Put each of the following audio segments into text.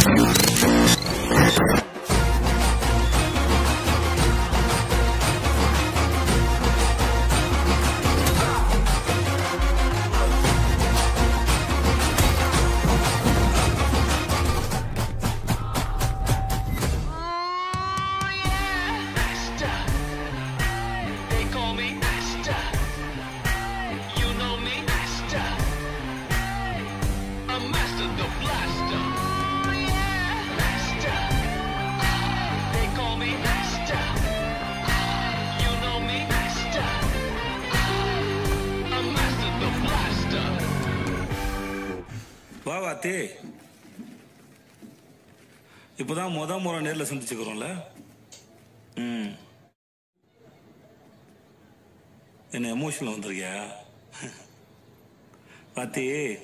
They call me Asta. You know me, Asta. I'm Master the Blaster. Asta. They call me Asta. You know me, Asta. I'm Master the Blaster. வா வாத்தி இப்போதான் முத முறை நேரில் சந்திச்சுக்கிறோம்ல ம் என்ன emotional வந்திருக்கியா பாத்தி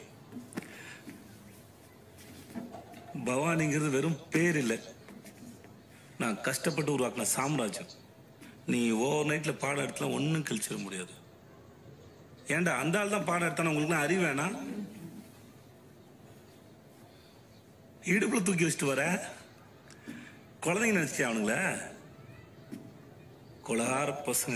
பவானிங்கிறது வெறும் பேர் இல்லை நான் கஷ்டப்பட்டு உருவாக்கின சாம்ராஜ்யம் நீ ஓவர் நைட்ல பாடம் எடுத்தலாம் ஒன்றும் கழிச்சிட முடியாது ஏன்டா அந்த ஆள் தான் பாடம் எடுத்தானே உங்களுக்கு அறிவு வேணாம் இடுப்புல தூக்கி வச்சுட்டு வர குழந்தைங்க நினைச்சியா அவனுங்கள கொலகார பசங்க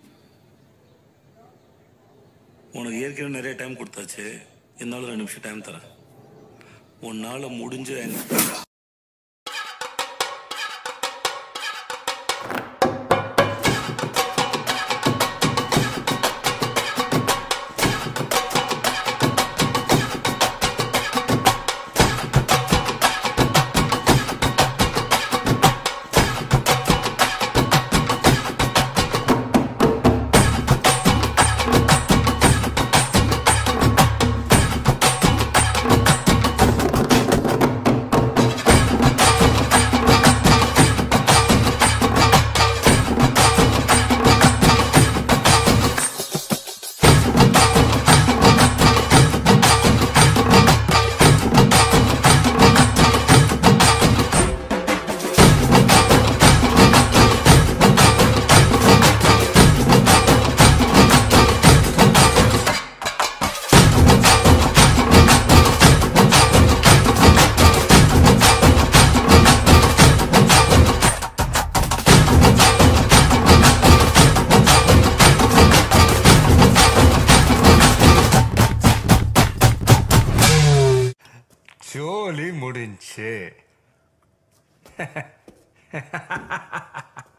உனக்கு ஏற்கனவே நிறைய டைம் கொடுத்தாச்சு இருந்தாலும் ரெண்டு நிமிஷம் டைம் தரேன் உன்னால முடிஞ்ச எங்க- ஜோலி முடிஞ்சு